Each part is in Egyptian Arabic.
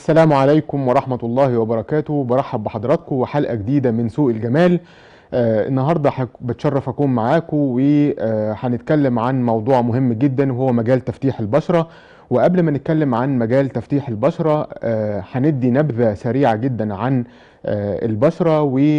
السلام عليكم ورحمة الله وبركاته برحب بحضراتكم وحلقة جديدة من سوق الجمال آه النهاردة حك- بتشرف أكون معاكم وهنتكلم عن موضوع مهم جدا وهو مجال تفتيح البشرة وقبل ما نتكلم عن مجال تفتيح البشرة آه هندي نبذة سريعة جدا عن آه البشرة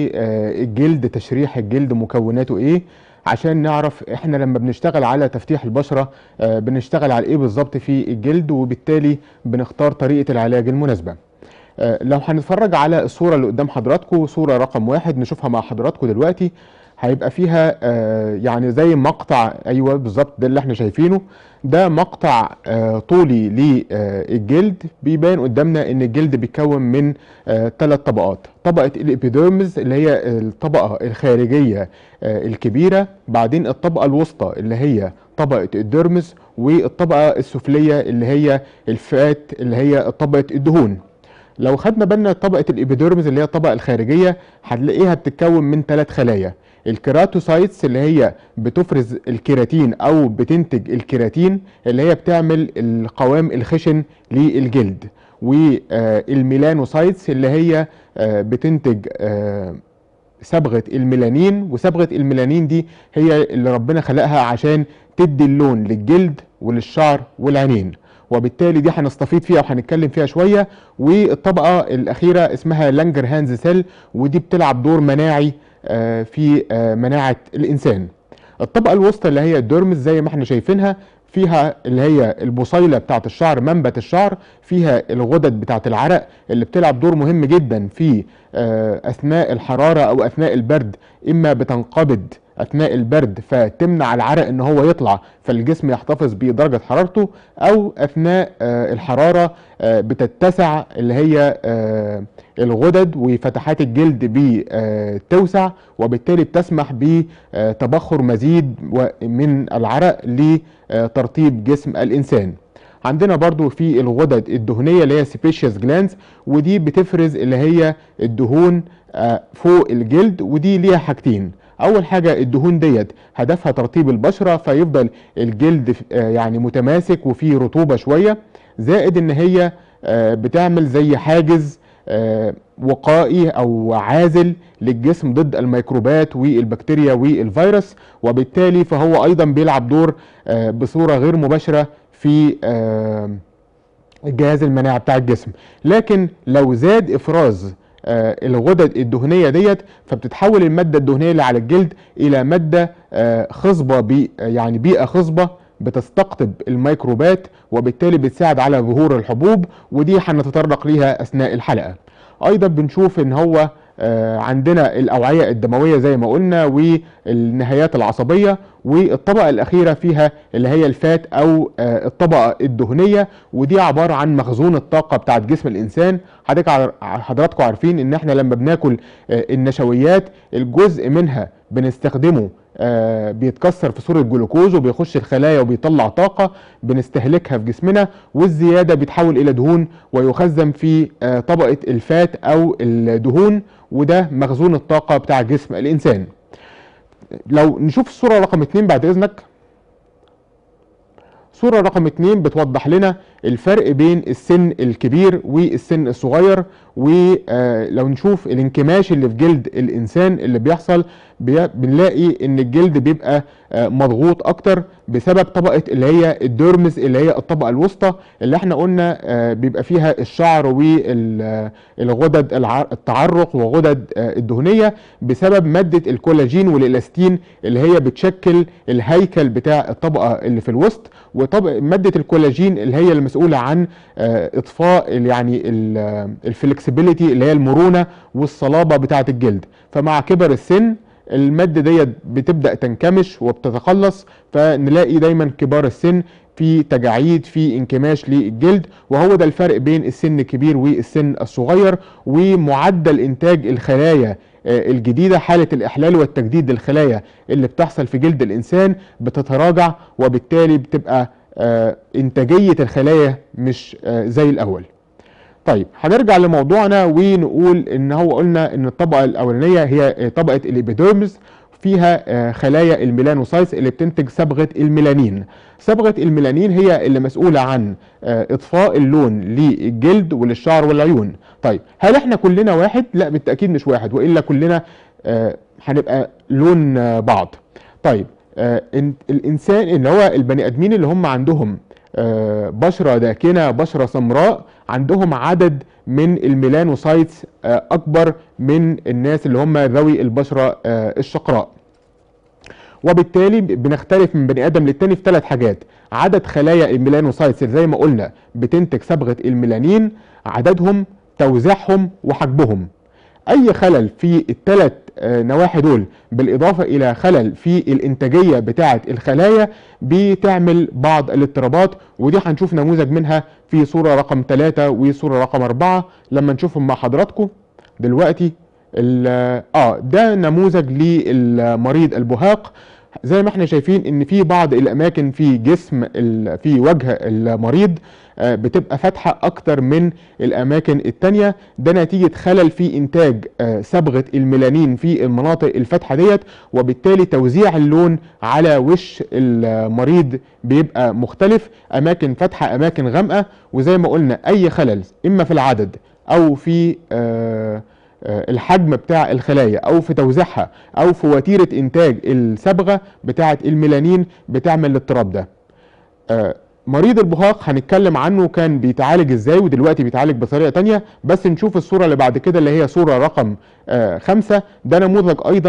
والجلد تشريح الجلد مكوناته ايه عشان نعرف احنا لما بنشتغل على تفتيح البشرة آه، بنشتغل على ايه بالظبط في الجلد وبالتالي بنختار طريقة العلاج المناسبة آه، لو هنتفرج على الصورة اللي قدام حضراتكم صورة رقم واحد نشوفها مع حضراتكم دلوقتي هيبقى فيها آه، يعني زي مقطع ايوه بالظبط ده اللي احنا شايفينه ده مقطع آه، طولي للجلد بيبان قدامنا ان الجلد بيتكون من ثلاث طبقات طبقة الابيديرمز اللي هي الطبقة الخارجية آه، الكبيرة بعدين الطبقة الوسطى اللي هي طبقة الديرمز والطبقة السفلية اللي هي الفات اللي هي طبقة الدهون لو خدنا بالنا طبقة الإبيديرمز اللي هي الطبقة الخارجية هتلاقيها بتتكون من ثلاث خلايا الكيراتوسايتس اللي هي بتفرز الكيراتين أو بتنتج الكيراتين اللي هي بتعمل القوام الخشن للجلد والميلانوسايتس اللي هي آه، بتنتج آه، صبغة الميلانين وصبغة الميلانين دي هي اللي ربنا خلقها عشان تدي اللون للجلد وللشعر والعينين وبالتالي دي هنستفيد فيها وهنتكلم فيها شويه والطبقه الاخيره اسمها لانجر هانز سيل ودي بتلعب دور مناعي آه، في آه، مناعه الانسان الطبقه الوسطى اللي هي الديرمز زي ما احنا شايفينها فيها اللي هي البصيله بتاعت الشعر منبت الشعر فيها الغدد بتاعت العرق اللي بتلعب دور مهم جدا في آه، اثناء الحراره او اثناء البرد اما بتنقبض اثناء البرد فتمنع العرق ان هو يطلع فالجسم يحتفظ بدرجه حرارته او اثناء آه، الحراره آه، بتتسع اللي هي آه، الغدد وفتحات الجلد بتوسع وبالتالي بتسمح بتبخر مزيد و- من العرق لترطيب جسم الانسان عندنا برضو في الغدد الدهنيه اللي هي سبيشيس جلانز ودي بتفرز اللي هي الدهون آه، فوق الجلد ودي ليها حاجتين اول حاجه الدهون ديت هدفها ترطيب البشره فيفضل الجلد ف- آه، يعني متماسك وفيه رطوبه شويه زائد ان هي آه، بتعمل زي حاجز آه، وقائي او عازل للجسم ضد الميكروبات والبكتيريا والفيروس وبالتالي فهو ايضا بيلعب دور آه، بصوره غير مباشره في آه، الجهاز المناعي بتاع الجسم لكن لو زاد افراز آه، الغدد الدهنيه ديت فبتتحول الماده الدهنيه اللي على الجلد الى ماده آه، خصبه بي يعني بيئه خصبه بتستقطب الميكروبات وبالتالي بتساعد على ظهور الحبوب ودي هنتطرق ليها اثناء الحلقه ايضا بنشوف ان هو آه، عندنا الاوعيه الدمويه زي ما قلنا والنهايات العصبيه والطبقه الاخيره فيها اللي هي الفات او آه، الطبقه الدهنيه ودي عباره عن مخزون الطاقه بتاعت جسم الانسان حضرتك عار- حضراتكم عارفين ان احنا لما بناكل آه، النشويات الجزء منها بنستخدمه آه، بيتكسر في صورة جلوكوز وبيخش الخلايا وبيطلع طاقة بنستهلكها في جسمنا والزيادة بيتحول إلى دهون ويخزن في آه، طبقة الفات أو الدهون وده مخزون الطاقة بتاع جسم الإنسان لو نشوف الصورة رقم اتنين بعد إذنك صورة رقم اتنين بتوضح لنا الفرق بين السن الكبير والسن الصغير ولو نشوف الانكماش اللي في جلد الانسان اللي بيحصل بي- بنلاقي ان الجلد بيبقى آه، مضغوط اكتر بسبب طبقة اللي هي الديرمز اللي هي الطبقة الوسطى اللي احنا قلنا آه، بيبقى فيها الشعر والغدد التعرق وغدد آه، الدهنية بسبب مادة الكولاجين والالاستين اللي هي بتشكل الهيكل بتاع الطبقة اللي في الوسط وطبق مادة الكولاجين اللي هي المسؤولة عن آه، اطفاء ال- يعني الفلكسبيليتي اللي هي المرونة والصلابة بتاعة الجلد فمع كبر السن المادة ديت بتبدأ تنكمش وبتتقلص فنلاقي دايما كبار السن في تجاعيد في انكماش للجلد وهو ده الفرق بين السن الكبير والسن الصغير ومعدل انتاج الخلايا آه، الجديدة حالة الإحلال والتجديد للخلايا اللي بتحصل في جلد الإنسان بتتراجع وبالتالي بتبقى آه، إنتاجية الخلايا مش آه، زي الأول طيب هنرجع لموضوعنا ونقول ان هو قلنا ان الطبقه الاولانيه هي طبقه الابيديرمز فيها آه، خلايا الميلانوسايتس اللي بتنتج صبغه الميلانين صبغه الميلانين هي اللي مسؤوله عن آه، اطفاء اللون للجلد وللشعر والعيون طيب هل احنا كلنا واحد لا بالتاكيد مش واحد والا كلنا آه، هنبقى لون آه، بعض طيب آه، إن- الانسان اللي هو البني ادمين اللي هم عندهم آه، بشره داكنه بشره سمراء عندهم عدد من الميلانوسايتس آه، اكبر من الناس اللي هم ذوي البشره آه، الشقراء وبالتالي بنختلف من بني ادم للتاني في ثلاث حاجات عدد خلايا الميلانوسايتس اللي زي ما قلنا بتنتج صبغه الميلانين عددهم توزيعهم وحجمهم اي خلل في الثلاث نواحي دول بالاضافه الى خلل في الانتاجيه بتاعه الخلايا بتعمل بعض الاضطرابات ودي هنشوف نموذج منها في صوره رقم 3 وصوره رقم 4 لما نشوفهم مع حضراتكم دلوقتي ال- اه ده نموذج للمريض البهاق زي ما احنا شايفين ان في بعض الاماكن في جسم ال- في وجه المريض آه، بتبقى فاتحه اكتر من الاماكن التانية ده نتيجه خلل في انتاج آه، صبغه الميلانين في المناطق الفاتحه ديت وبالتالي توزيع اللون على وش المريض بيبقى مختلف اماكن فاتحه اماكن غامقه وزي ما قلنا اي خلل اما في العدد او في آه آه، الحجم بتاع الخلايا او في توزيعها او في وتيره انتاج الصبغه بتاعه الميلانين بتعمل الاضطراب ده آه، مريض البهاق هنتكلم عنه كان بيتعالج ازاي ودلوقتي بيتعالج بطريقه تانية بس نشوف الصوره اللي بعد كده اللي هي صوره رقم آه، خمسة ده نموذج ايضا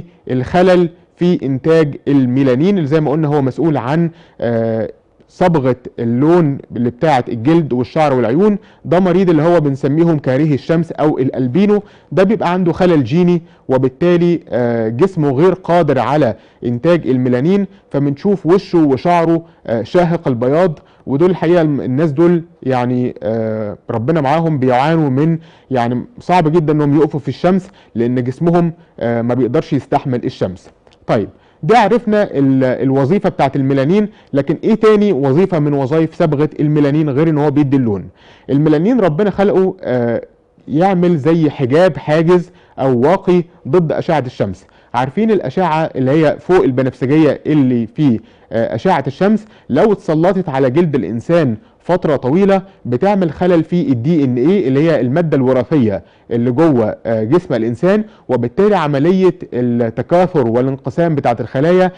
للخلل في انتاج الميلانين اللي زي ما قلنا هو مسؤول عن آه، صبغه اللون اللي بتاعه الجلد والشعر والعيون ده مريض اللي هو بنسميهم كارهي الشمس او الالبينو ده بيبقى عنده خلل جيني وبالتالي آه، جسمه غير قادر على انتاج الميلانين فبنشوف وشه وشعره آه، شاهق البياض ودول الحقيقه الم- الناس دول يعني آه، ربنا معاهم بيعانوا من يعني صعب جدا انهم يقفوا في الشمس لان جسمهم آه، ما بيقدرش يستحمل الشمس طيب ده عرفنا ال- الوظيفه بتاعت الميلانين لكن ايه تاني وظيفه من وظائف صبغه الميلانين غير ان هو بيدي اللون الميلانين ربنا خلقه آه، يعمل زي حجاب حاجز او واقي ضد اشعه الشمس عارفين الاشعه اللي هي فوق البنفسجيه اللي في آه، اشعه الشمس لو اتسلطت على جلد الانسان فتره طويله بتعمل خلل في الدي ان ايه اللي هي الماده الوراثيه اللي جوه آه، جسم الانسان وبالتالي عمليه التكاثر والانقسام بتاعه الخلايا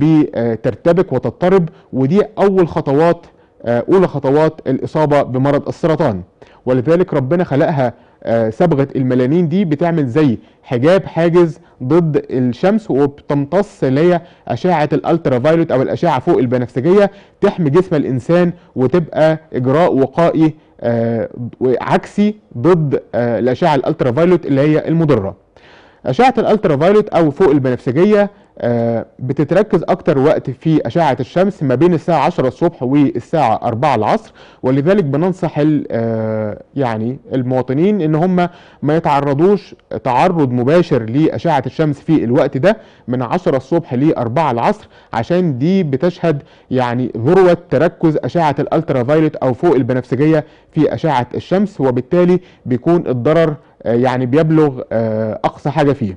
بترتبك وتضطرب ودي اول خطوات آه، اولى خطوات الاصابه بمرض السرطان ولذلك ربنا خلقها آه، صبغه الميلانين دي بتعمل زي حجاب حاجز ضد الشمس وبتمتص اللي هي اشعه الالترا فايولت او الاشعه فوق البنفسجيه تحمي جسم الانسان وتبقى اجراء وقائي آه، عكسي ضد آه، الاشعه الالترا فايولت اللي هي المضره اشعه الالترا فايولت او فوق البنفسجيه آه، بتتركز اكتر وقت في اشعه الشمس ما بين الساعه 10 الصبح والساعه 4 العصر ولذلك بننصح ال- آه، يعني المواطنين ان هم ما يتعرضوش تعرض مباشر لاشعه الشمس في الوقت ده من 10 الصبح ل 4 العصر عشان دي بتشهد يعني ذروه تركز اشعه الالترا فايولت او فوق البنفسجيه في اشعه الشمس وبالتالي بيكون الضرر آه، يعني بيبلغ آه، اقصى حاجه فيه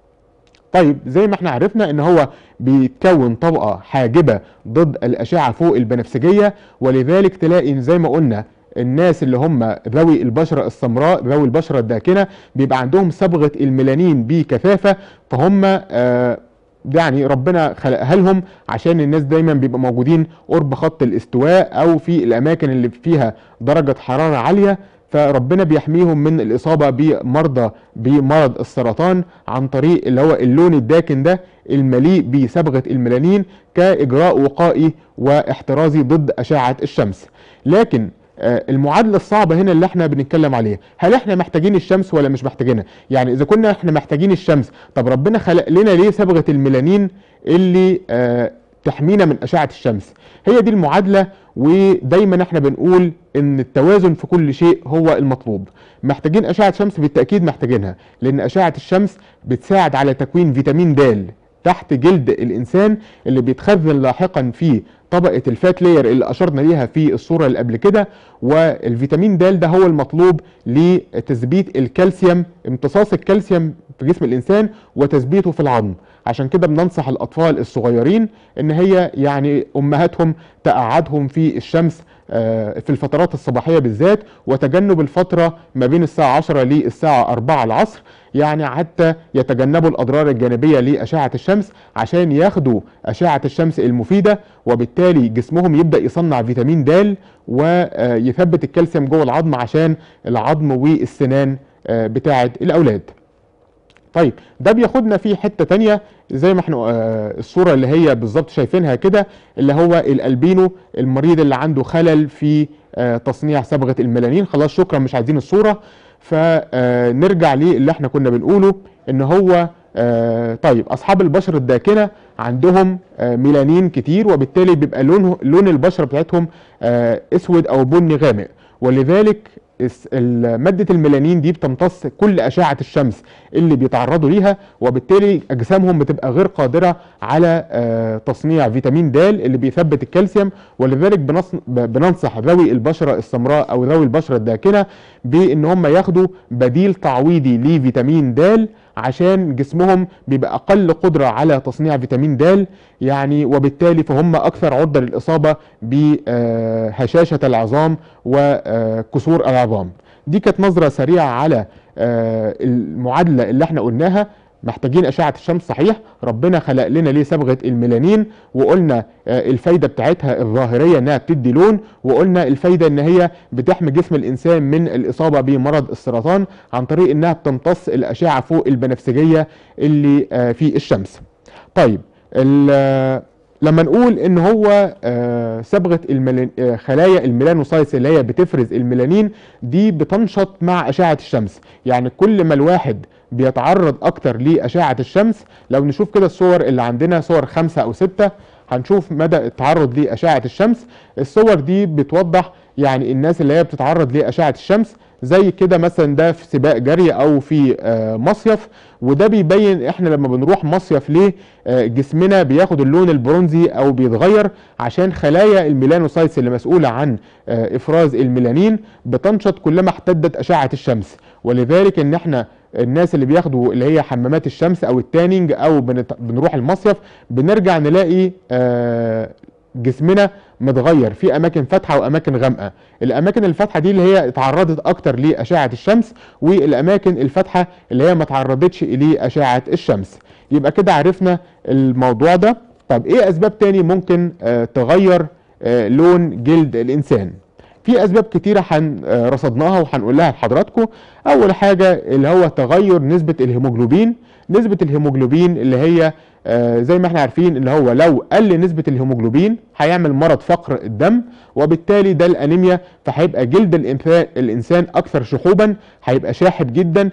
طيب زي ما احنا عرفنا ان هو بيتكون طبقه حاجبه ضد الاشعه فوق البنفسجيه ولذلك تلاقي زي ما قلنا الناس اللي هم ذوي البشره السمراء ذوي البشره الداكنه بيبقى عندهم صبغه الميلانين بكثافه فهم آه يعني ربنا خلقها لهم عشان الناس دايما بيبقى موجودين قرب خط الاستواء او في الاماكن اللي فيها درجه حراره عاليه فربنا بيحميهم من الاصابه بمرضى بمرض السرطان عن طريق اللي هو اللون الداكن ده المليء بصبغه الميلانين كاجراء وقائي واحترازي ضد اشعه الشمس لكن آه، المعادله الصعبه هنا اللي احنا بنتكلم عليها هل احنا محتاجين الشمس ولا مش محتاجينها يعني اذا كنا احنا محتاجين الشمس طب ربنا خلق لنا ليه صبغه الميلانين اللي آه، تحمينا من اشعه الشمس هي دي المعادله ودايما احنا بنقول ان التوازن في كل شيء هو المطلوب محتاجين اشعه شمس بالتاكيد محتاجينها لان اشعه الشمس بتساعد على تكوين فيتامين د تحت جلد الانسان اللي بيتخزن لاحقا في طبقه الفات لاير اللي اشرنا ليها في الصوره اللي قبل كده والفيتامين د ده هو المطلوب لتثبيت الكالسيوم امتصاص الكالسيوم في جسم الانسان وتثبيته في العظم عشان كده بننصح الاطفال الصغيرين ان هي يعني امهاتهم تقعدهم في الشمس آه، في الفترات الصباحيه بالذات وتجنب الفتره ما بين الساعه 10 للساعه 4 العصر يعني حتى يتجنبوا الاضرار الجانبيه لاشعه الشمس عشان ياخدوا اشعه الشمس المفيده وبالتالي جسمهم يبدا يصنع فيتامين د ويثبت الكالسيوم جوه العظم عشان العظم والسنان آه، بتاعه الاولاد طيب ده بياخدنا في حته تانية زي ما احنا آه، الصوره اللي هي بالظبط شايفينها كده اللي هو الالبينو المريض اللي عنده خلل في آه، تصنيع صبغه الميلانين خلاص شكرا مش عايزين الصوره فنرجع للي احنا كنا بنقوله ان هو آه، طيب اصحاب البشره الداكنه عندهم آه، ميلانين كتير وبالتالي بيبقى لونه لون البشره بتاعتهم آه، اسود او بني غامق ولذلك الس- ال- مادة الميلانين دي بتمتص كل أشعة الشمس اللي بيتعرضوا ليها وبالتالي أجسامهم بتبقى غير قادرة على آه، تصنيع فيتامين د اللي بيثبت الكالسيوم ولذلك بنص- ب- بننصح ذوي البشرة السمراء أو ذوي البشرة الداكنة بإن هم ياخدوا بديل تعويضي لفيتامين د عشان جسمهم بيبقى أقل قدرة على تصنيع فيتامين د يعني وبالتالي فهم أكثر عرضة للإصابة بهشاشة العظام وكسور العظام دي كانت نظرة سريعة على آه، المعادلة اللي احنا قلناها محتاجين أشعة الشمس صحيح ربنا خلق لنا ليه صبغة الميلانين وقلنا آه، الفايدة بتاعتها الظاهرية انها بتدي لون وقلنا الفايدة ان هي بتحمي جسم الانسان من الاصابة بمرض السرطان عن طريق انها بتمتص الاشعة فوق البنفسجية اللي آه، في الشمس طيب ال- لما نقول ان هو آه، صبغه الميلان آه، خلايا الميلانوسايتس اللي هي بتفرز الميلانين دي بتنشط مع اشعه الشمس يعني كل ما الواحد بيتعرض اكتر لاشعه الشمس لو نشوف كده الصور اللي عندنا صور خمسة او ستة هنشوف مدى التعرض لاشعه الشمس الصور دي بتوضح يعني الناس اللي هي بتتعرض لاشعه الشمس زي كده مثلا ده في سباق جري او في آه، مصيف وده بيبين احنا لما بنروح مصيف ليه آه، جسمنا بياخد اللون البرونزي او بيتغير عشان خلايا الميلانوسايتس اللي مسؤوله عن آه، افراز الميلانين بتنشط كلما احتدت اشعه الشمس ولذلك ان احنا الناس اللي بياخدوا اللي هي حمامات الشمس او التانينج او بنت- بنروح المصيف بنرجع نلاقي آه، جسمنا متغير في اماكن فاتحه واماكن غامقه الاماكن الفاتحه دي اللي هي اتعرضت اكتر لاشعه الشمس والاماكن الفاتحه اللي هي ما اتعرضتش لاشعه الشمس يبقى كده عرفنا الموضوع ده طب ايه اسباب تاني ممكن آه، تغير آه، لون جلد الانسان في اسباب كتيره حن آه، رصدناها وهنقولها لحضراتكم اول حاجه اللي هو تغير نسبه الهيموجلوبين نسبه الهيموجلوبين اللي هي آه، زي ما احنا عارفين ان هو لو قل نسبه الهيموجلوبين هيعمل مرض فقر الدم وبالتالي ده الانيميا فهيبقى جلد الانسان الانسان اكثر شحوبا هيبقى شاحب جدا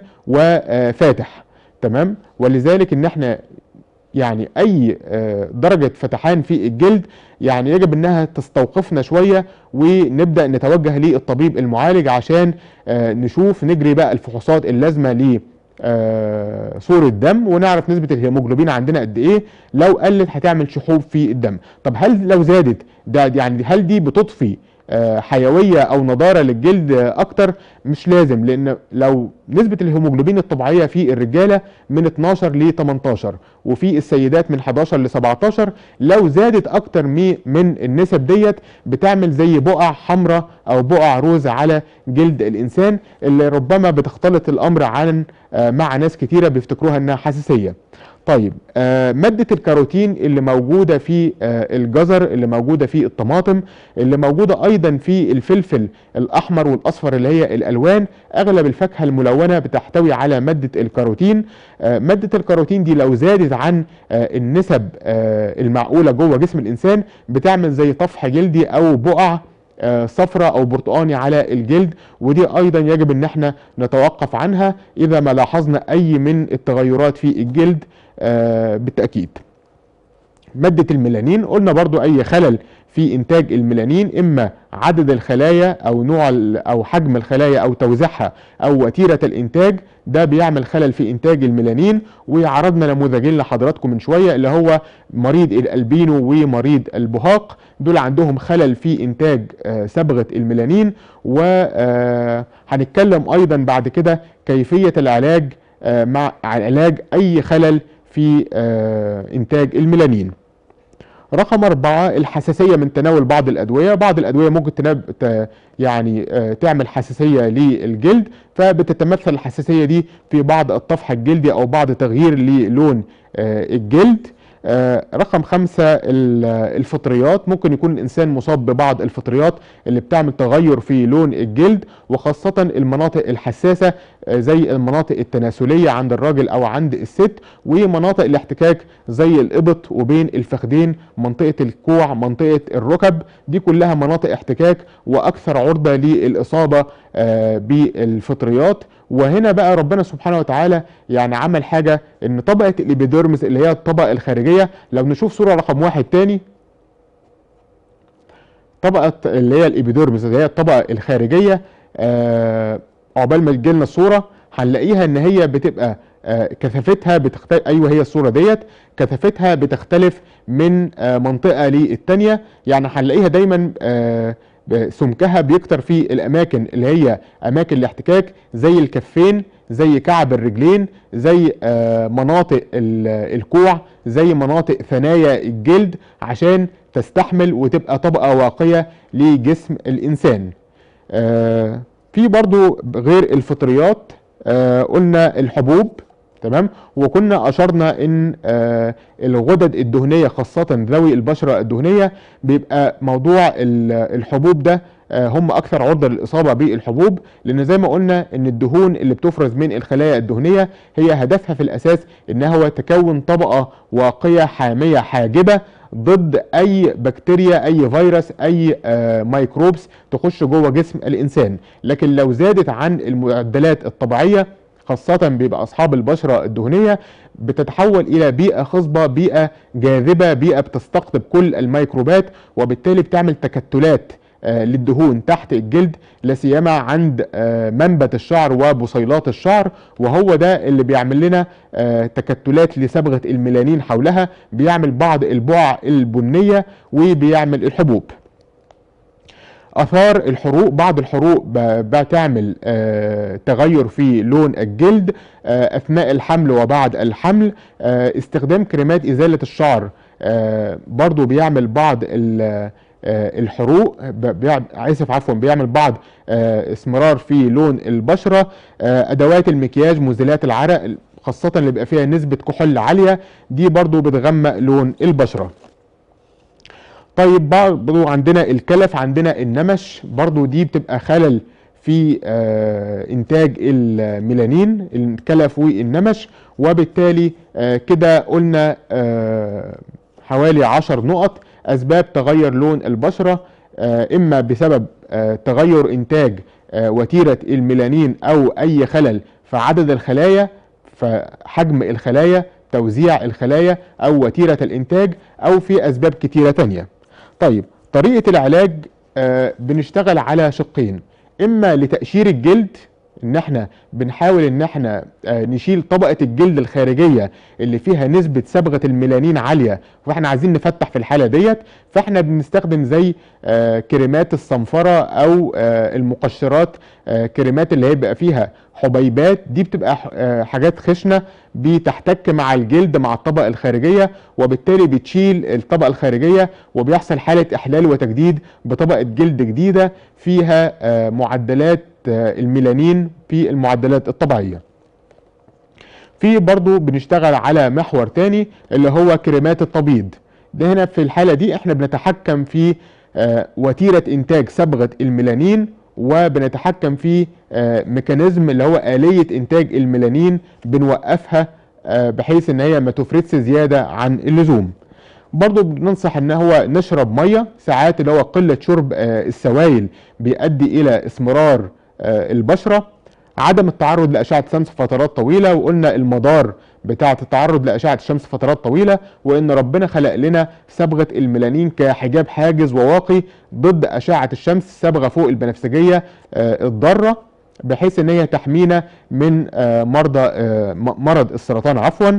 وفاتح تمام ولذلك ان احنا يعني اي آه، درجه فتحان في الجلد يعني يجب انها تستوقفنا شويه ونبدا نتوجه للطبيب المعالج عشان آه، نشوف نجري بقى الفحوصات اللازمه ل آه، صورة دم ونعرف نسبة الهيموجلوبين عندنا قد ايه لو قلت هتعمل شحوب في الدم طب هل لو زادت ده يعني هل دي بتضفي آه، حيوية او نضارة للجلد آه، اكتر مش لازم لان لو نسبة الهيموجلوبين الطبيعية في الرجالة من 12 ل 18 وفي السيدات من 11 ل 17 لو زادت اكتر مي- من النسب ديت بتعمل زي بقع حمراء او بقع روز على جلد الانسان اللي ربما بتختلط الامر عن آه، مع ناس كتيرة بيفتكروها انها حساسية طيب آه، مادة الكاروتين اللي موجودة في آه، الجزر اللي موجودة في الطماطم اللي موجودة أيضا في الفلفل الأحمر والأصفر اللي هي الألوان أغلب الفاكهة الملونة بتحتوي على مادة الكاروتين آه، مادة الكاروتين دي لو زادت عن آه، النسب آه، المعقولة جوه جسم الإنسان بتعمل زي طفح جلدي أو بقع آه، صفراء او برتقاني على الجلد ودي ايضا يجب ان احنا نتوقف عنها اذا ما لاحظنا اي من التغيرات في الجلد آه، بالتاكيد مادة الميلانين قلنا برضو أي خلل في إنتاج الميلانين إما عدد الخلايا أو نوع ال- أو حجم الخلايا أو توزيعها أو وتيرة الإنتاج ده بيعمل خلل في إنتاج الميلانين وعرضنا نموذجين لحضراتكم من شوية اللي هو مريض الألبينو ومريض البهاق دول عندهم خلل في إنتاج آه، صبغة الميلانين وهنتكلم أيضا بعد كده كيفية العلاج آه، مع علاج أي خلل في آه، انتاج الميلانين رقم أربعة الحساسية من تناول بعض الأدوية بعض الأدوية ممكن تناب ت... يعني آه، تعمل حساسية للجلد فبتتمثل الحساسية دي في بعض الطفح الجلدي أو بعض تغيير للون آه، الجلد آه، رقم خمسة ال- الفطريات ممكن يكون الإنسان مصاب ببعض الفطريات اللي بتعمل تغير في لون الجلد وخاصة المناطق الحساسة آه، زي المناطق التناسلية عند الراجل أو عند الست ومناطق الاحتكاك زي الإبط وبين الفخدين منطقة الكوع منطقة الركب دي كلها مناطق احتكاك وأكثر عرضة للإصابة آه، بالفطريات وهنا بقى ربنا سبحانه وتعالى يعني عمل حاجة ان طبقة الابيديرمس اللي هي الطبقة الخارجية لو نشوف صورة رقم واحد تاني طبقة اللي هي الابيديرمس اللي هي الطبقة الخارجية آه عقبال ما تجيلنا الصورة هنلاقيها ان هي بتبقى آه كثافتها بتختلف ايوه هي الصورة ديت كثافتها بتختلف من آه منطقة للتانية يعني هنلاقيها دايما آه سمكها بيكتر في الاماكن اللي هي اماكن الاحتكاك زي الكفين زي كعب الرجلين زي آه، مناطق ال- الكوع زي مناطق ثنايا الجلد عشان تستحمل وتبقى طبقة واقية لجسم الانسان آه، في برضو غير الفطريات آه، قلنا الحبوب تمام وكنا اشرنا ان آه، الغدد الدهنيه خاصه ذوي البشره الدهنيه بيبقى موضوع ال- الحبوب ده آه، هم اكثر عرضه للاصابه بالحبوب لان زي ما قلنا ان الدهون اللي بتفرز من الخلايا الدهنيه هي هدفها في الاساس انها هو تكون طبقه واقيه حاميه حاجبه ضد اي بكتيريا اي فيروس اي آه، ميكروبس تخش جوه جسم الانسان لكن لو زادت عن المعدلات الطبيعيه خاصة بيبقى أصحاب البشرة الدهنية بتتحول إلى بيئة خصبة بيئة جاذبة بيئة بتستقطب كل الميكروبات وبالتالي بتعمل تكتلات آه، للدهون تحت الجلد لا سيما عند آه، منبت الشعر وبصيلات الشعر وهو ده اللي بيعمل لنا آه، تكتلات لصبغة الميلانين حولها بيعمل بعض البقع البنية وبيعمل الحبوب اثار الحروق بعض الحروق ب- بتعمل آه، تغير في لون الجلد آه، اثناء الحمل وبعد الحمل آه، استخدام كريمات ازاله الشعر آه، برضو بيعمل بعض ال- آه، الحروق ب- بيع- اسف عفوا بيعمل بعض آه، اسمرار في لون البشره آه، ادوات المكياج مزيلات العرق خاصه اللي بيبقى فيها نسبه كحول عاليه دي برضو بتغمق لون البشره طيب برضو عندنا الكلف عندنا النمش برضو دي بتبقى خلل في آه انتاج الميلانين الكلف والنمش وبالتالي آه كده قلنا آه حوالي عشر نقط اسباب تغير لون البشرة آه اما بسبب آه تغير انتاج آه وتيرة الميلانين او اي خلل في عدد الخلايا فحجم الخلايا توزيع الخلايا او وتيرة الانتاج او في اسباب كتيرة تانية طيب طريقة العلاج آه بنشتغل على شقين اما لتقشير الجلد ان احنا بنحاول ان احنا آه نشيل طبقة الجلد الخارجية اللي فيها نسبة صبغة الميلانين عالية واحنا عايزين نفتح في الحالة ديت فاحنا بنستخدم زي آه كريمات الصنفرة او آه المقشرات آه كريمات اللي هي بيبقى فيها حبيبات دي بتبقى ح- آه حاجات خشنة بتحتك مع الجلد مع الطبقة الخارجية وبالتالي بتشيل الطبقة الخارجية وبيحصل حالة إحلال وتجديد بطبقة جلد جديدة فيها آه، معدلات آه، الميلانين في المعدلات الطبيعية في برضو بنشتغل على محور تاني اللي هو كريمات التبييض ده هنا في الحالة دي احنا بنتحكم في آه، وتيرة انتاج صبغة الميلانين وبنتحكم في آه، ميكانيزم اللي هو آلية انتاج الميلانين بنوقفها آه، بحيث ان هي ما تفرزش زيادة عن اللزوم برضو بننصح ان هو نشرب ميه ساعات اللي هو قله شرب آه، السوائل بيؤدي الى اسمرار آه، البشره عدم التعرض لاشعه شمس فترات طويله وقلنا المدار بتاعه التعرض لاشعه الشمس فترات طويله وان ربنا خلق لنا صبغه الميلانين كحجاب حاجز وواقي ضد اشعه الشمس صبغه فوق البنفسجيه آه، الضاره بحيث ان هي تحمينا من آه، مرضى آه، م- مرض السرطان عفوا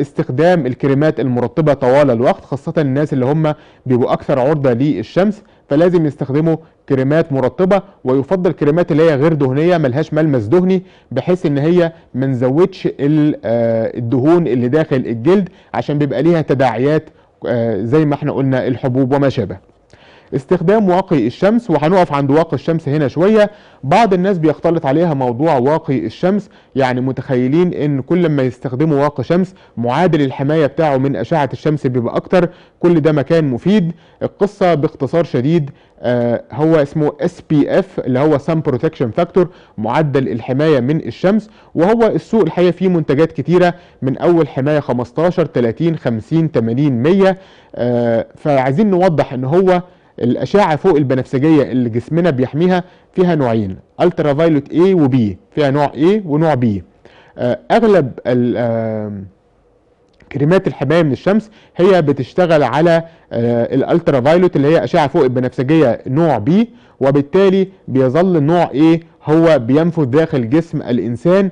واستخدام الكريمات المرطبة طوال الوقت خاصة الناس اللي هم بيبقوا أكثر عرضة للشمس فلازم يستخدموا كريمات مرطبه ويفضل كريمات اللي هي غير دهنيه ملهاش ملمس دهني بحيث ان هي ما نزودش ال- آه، الدهون اللي داخل الجلد عشان بيبقى ليها تداعيات آه، زي ما احنا قلنا الحبوب وما شابه استخدام واقي الشمس وهنقف عند واقي الشمس هنا شوية بعض الناس بيختلط عليها موضوع واقي الشمس يعني متخيلين ان كل ما يستخدموا واقي شمس معادل الحماية بتاعه من أشعة الشمس بيبقى أكتر كل ده مكان مفيد القصة باختصار شديد آه هو اسمه SPF اللي هو Sun Protection Factor معدل الحماية من الشمس وهو السوق الحقيقة فيه منتجات كتيرة من أول حماية 15 30 50 80 100 آه فعايزين نوضح ان هو الأشعة فوق البنفسجية اللي جسمنا بيحميها فيها نوعين الترا فايلوت A و B فيها نوع A ونوع B آه، أغلب ال- آم، كريمات الحماية من الشمس هي بتشتغل على آه، الالترا فايلوت اللي هي أشعة فوق البنفسجية نوع B وبالتالي بيظل نوع A هو بينفذ داخل جسم الإنسان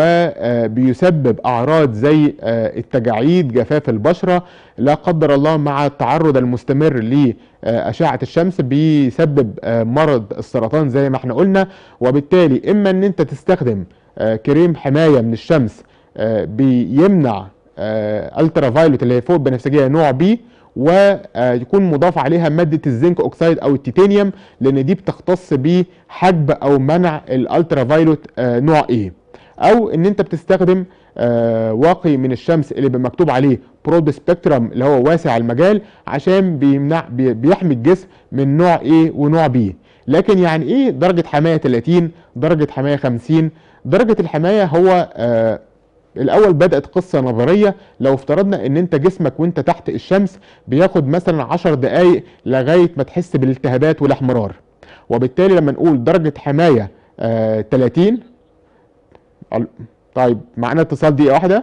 وبيسبب أعراض زي آه، التجاعيد جفاف البشرة لا قدر الله مع التعرض المستمر لأشعة الشمس بيسبب آه، مرض السرطان زي ما احنا قلنا وبالتالي إما أن أنت تستخدم آه، كريم حماية من الشمس آه، بيمنع آه، الترا فايلوت اللي هي فوق البنفسجيه نوع بي ويكون مضاف عليها ماده الزنك اوكسيد او التيتانيوم لان دي بتختص بحجب او منع الالترا فايلوت آه، نوع ايه او ان انت بتستخدم آه، واقي من الشمس اللي بيبقى مكتوب عليه برود سبيكترم اللي هو واسع المجال عشان بيمنع بي- بيحمي الجسم من نوع A ونوع B لكن يعني ايه درجة حماية 30 درجة حماية 50 درجة الحماية هو آه الاول بدات قصه نظريه لو افترضنا ان انت جسمك وانت تحت الشمس بياخد مثلا 10 دقائق لغايه ما تحس بالالتهابات والاحمرار وبالتالي لما نقول درجه حمايه آه 30 ال- طيب معانا اتصال دقيقه واحده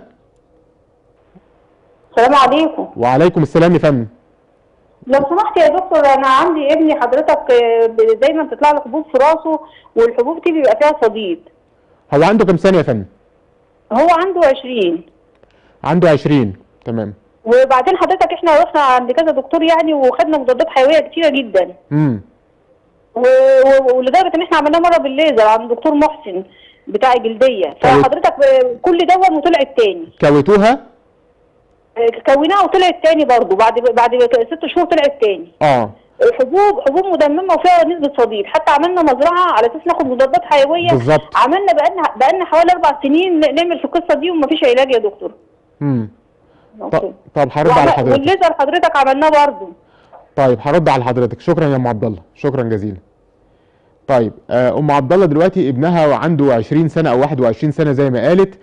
السلام عليكم وعليكم السلام يا فندم لو سمحت يا دكتور انا عندي ابني حضرتك آه، ب- دايما تطلع له حبوب في راسه والحبوب دي بيبقى فيها صديد هو عنده كام سنه يا فندم هو عنده 20 عنده 20 تمام وبعدين حضرتك احنا رحنا عند كذا دكتور يعني وخدنا مضادات حيويه كتيره جدا امم و- و- ولدرجه ان احنا عملناه مره بالليزر عند دكتور محسن بتاع الجلديه فحضرتك آه، كل دوت وطلعت تاني كويتوها آه، كوناها وطلعت تاني برضه بعد بعد ست شهور طلعت تاني اه حبوب حبوب مدممه وفيها نسبه صديد حتى عملنا مزرعه على اساس ناخد مضادات حيويه بالظبط عملنا بقالنا بقالنا حوالي اربع سنين ن- نعمل في القصه دي ومفيش علاج يا دكتور امم أوكي. طب طب هرد على وعمل- حضرتك والليزر حضرتك عملناه برضه طيب هرد على حضرتك شكرا يا ام عبد الله شكرا جزيلا طيب آه، ام عبد الله دلوقتي ابنها عنده 20 سنه او 21 سنه زي ما قالت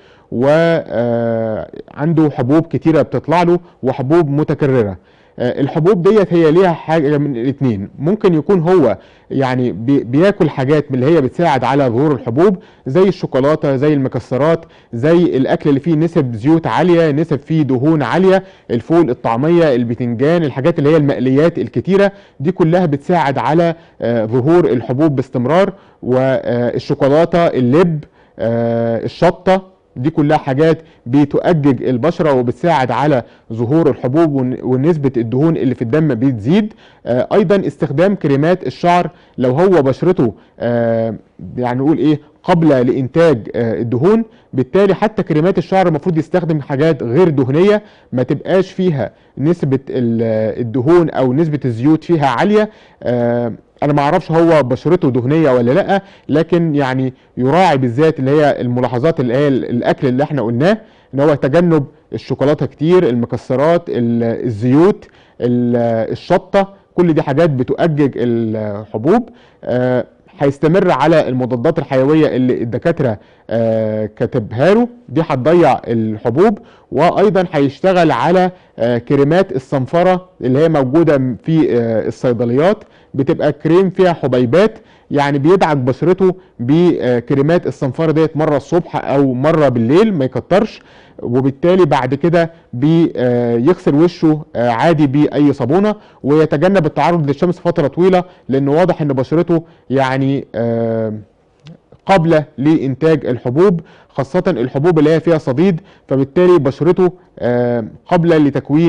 وعنده حبوب كتيره بتطلع له وحبوب متكرره آه، الحبوب ديت هي ليها حاجه من الاثنين ممكن يكون هو يعني بي- بياكل حاجات من اللي هي بتساعد على ظهور الحبوب زي الشوكولاته زي المكسرات زي الاكل اللي فيه نسب زيوت عاليه نسب فيه دهون عاليه الفول الطعميه البتنجان الحاجات اللي هي المقليات الكتيره دي كلها بتساعد على آه، ظهور الحبوب باستمرار والشوكولاته اللب آه، الشطه دي كلها حاجات بتؤجج البشرة وبتساعد على ظهور الحبوب ون- ونسبة الدهون اللي في الدم بتزيد آه، أيضا استخدام كريمات الشعر لو هو بشرته آه، يعني نقول إيه قابلة لإنتاج آه، الدهون بالتالي حتى كريمات الشعر المفروض يستخدم حاجات غير دهنية ما تبقاش فيها نسبة ال- الدهون أو نسبة الزيوت فيها عالية آه، انا ما اعرفش هو بشرته دهنيه ولا لا لكن يعني يراعي بالذات اللي هي الملاحظات اللي هي الاكل اللي احنا قلناه ان هو تجنب الشوكولاته كتير المكسرات ال- الزيوت ال- الشطه كل دي حاجات بتؤجج الحبوب آه، هيستمر على المضادات الحيويه اللي الدكاتره آه، كاتبها له دي هتضيع الحبوب وايضا هيشتغل على آه، كريمات الصنفره اللي هي موجوده في آه، الصيدليات بتبقى كريم فيها حبيبات يعني بيدعك بشرته بكريمات الصنفره ديت مره الصبح او مره بالليل ما يكترش وبالتالي بعد كده بيغسل وشه آه، عادي باي صابونه ويتجنب التعرض للشمس فتره طويله لانه واضح ان بشرته يعني آه، قابله لانتاج الحبوب خاصه الحبوب اللي هي فيها صديد فبالتالي بشرته آه، قابله لتكوين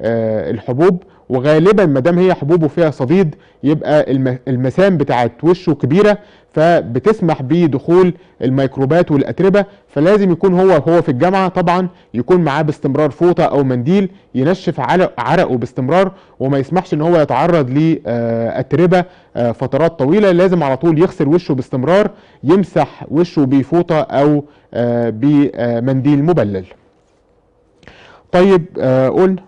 آه، الحبوب وغالبا ما دام هي حبوب وفيها صديد يبقى الم- المسام بتاعت وشه كبيره فبتسمح بدخول الميكروبات والاتربه فلازم يكون هو هو في الجامعه طبعا يكون معاه باستمرار فوطه او منديل ينشف علق- عرقه باستمرار وما يسمحش ان هو يتعرض لاتربه فترات طويله لازم على طول يغسل وشه باستمرار يمسح وشه بفوطه او آه، بمنديل مبلل طيب آه، قلنا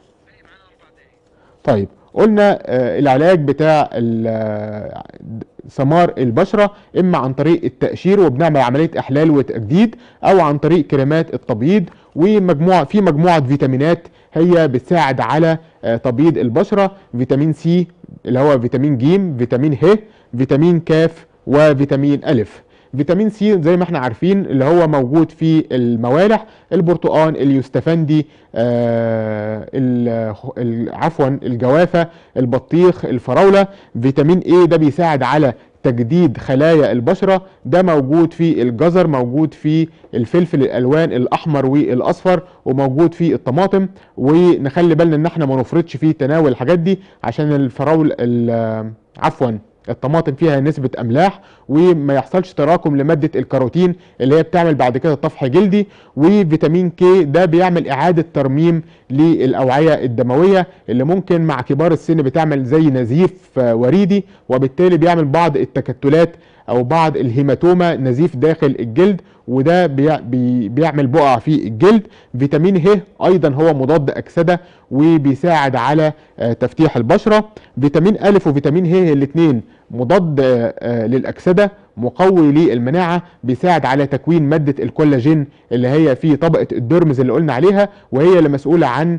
طيب قلنا آه، العلاج بتاع ال- آه، سمار البشرة إما عن طريق التقشير وبنعمل عملية إحلال وتجديد أو عن طريق كريمات التبييض ومجموعة في مجموعة فيتامينات هي بتساعد على آه، تبييض البشرة فيتامين سي اللي هو فيتامين ج فيتامين ه فيتامين كاف وفيتامين ألف فيتامين سي زي ما احنا عارفين اللي هو موجود في الموالح البرتقال اليوستفندي آه ال- ال- عفوا الجوافه البطيخ الفراوله فيتامين اي ده بيساعد على تجديد خلايا البشره ده موجود في الجزر موجود في الفلفل الالوان الاحمر والاصفر وموجود في الطماطم ونخلي بالنا ان احنا ما نفرطش في تناول الحاجات دي عشان الفراول ال- عفوا الطماطم فيها نسبة أملاح وما يحصلش تراكم لمادة الكاروتين اللي هي بتعمل بعد كده طفح جلدي وفيتامين كي ده بيعمل إعادة ترميم للأوعية الدموية اللي ممكن مع كبار السن بتعمل زي نزيف آه، وريدي وبالتالي بيعمل بعض التكتلات أو بعض الهيماتوما نزيف داخل الجلد وده بيع- بي- بيعمل بقع في الجلد فيتامين ه ايضا هو مضاد اكسده وبيساعد على آه، تفتيح البشره فيتامين ا وفيتامين ه الاثنين مضاد آه، آه، للاكسده مقوي للمناعه بيساعد على تكوين ماده الكولاجين اللي هي في طبقه الديرمز اللي قلنا عليها وهي اللي مسؤوله عن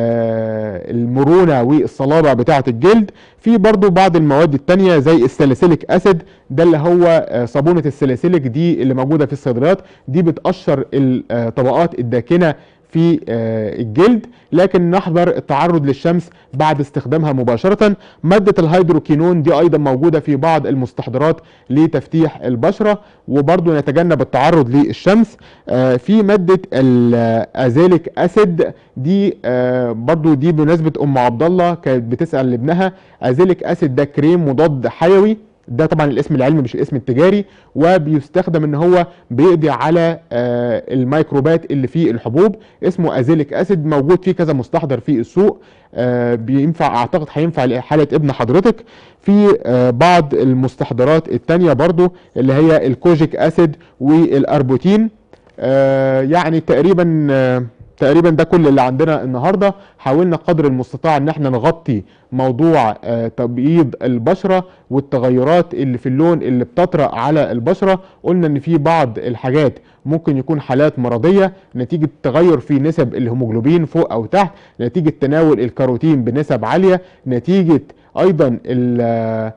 آه، المرونه والصلابه بتاعه الجلد في برضو بعض المواد التانية زي الساليسيليك اسيد ده اللي هو آه، صابونه الساليسيليك دي اللي موجوده في الصيدليات دي بتقشر الطبقات الداكنه في آه، الجلد لكن نحذر التعرض للشمس بعد استخدامها مباشرة مادة الهيدروكينون دي أيضا موجودة في بعض المستحضرات لتفتيح البشرة وبرضو نتجنب التعرض للشمس آه، في مادة الازيليك اسيد دي آه، برضو دي بمناسبة ام عبد الله كانت بتسأل لابنها ازيليك اسيد ده كريم مضاد حيوي ده طبعا الاسم العلمي مش الاسم التجاري وبيستخدم ان هو بيقضي على آه، الميكروبات اللي في الحبوب اسمه ازيليك اسيد موجود فيه كذا مستحضر في السوق آه، بينفع اعتقد هينفع لحاله ابن حضرتك في آه، بعض المستحضرات التانية برضو اللي هي الكوجيك اسيد والاربوتين آه، يعني تقريبا آه، تقريبا ده كل اللي عندنا النهارده حاولنا قدر المستطاع ان احنا نغطي موضوع آه، تبييض البشره والتغيرات اللي في اللون اللي بتطرأ على البشره قلنا ان في بعض الحاجات ممكن يكون حالات مرضيه نتيجه تغير في نسب الهيموجلوبين فوق او تحت نتيجه تناول الكاروتين بنسب عاليه نتيجه ايضا ال-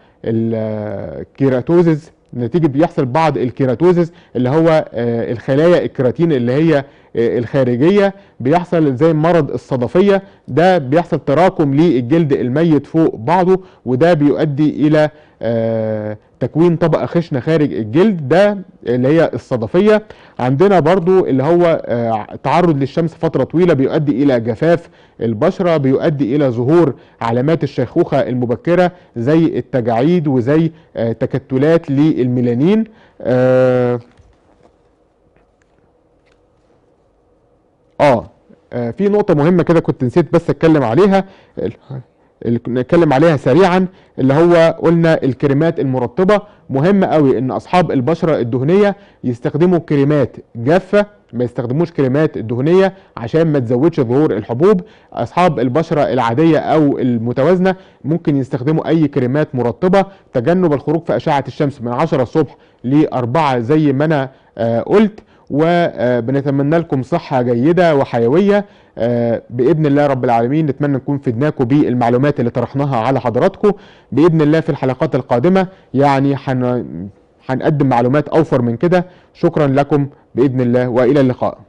الكيراتوزز نتيجه بيحصل بعض الكيراتوزز اللي هو آه، الخلايا الكيراتين اللي هي آه، الخارجيه بيحصل زي مرض الصدفيه ده بيحصل تراكم للجلد الميت فوق بعضه وده بيؤدي الى آه، تكوين طبقه خشنه خارج الجلد ده اللي هي الصدفيه عندنا برضو اللي هو آه، تعرض للشمس فتره طويله بيؤدي الى جفاف البشره بيؤدي الى ظهور علامات الشيخوخه المبكره زي التجاعيد وزي آه، تكتلات للميلانين آه اه آه، في نقطة مهمة كده كنت نسيت بس اتكلم عليها ال- اللي كنا نتكلم عليها سريعا اللي هو قلنا الكريمات المرطبة مهم قوي ان اصحاب البشرة الدهنية يستخدموا كريمات جافة ما يستخدموش كريمات دهنية عشان ما تزودش ظهور الحبوب اصحاب البشرة العادية او المتوازنة ممكن يستخدموا اي كريمات مرطبة تجنب الخروج في اشعة الشمس من 10 الصبح ل 4 زي ما انا آه، قلت وبنتمنى لكم صحة جيدة وحيوية آه، بإذن الله رب العالمين نتمنى نكون فدناكم بالمعلومات اللي طرحناها على حضراتكم بإذن الله في الحلقات القادمة يعني حن... هنقدم معلومات أوفر من كده شكرا لكم بإذن الله وإلى اللقاء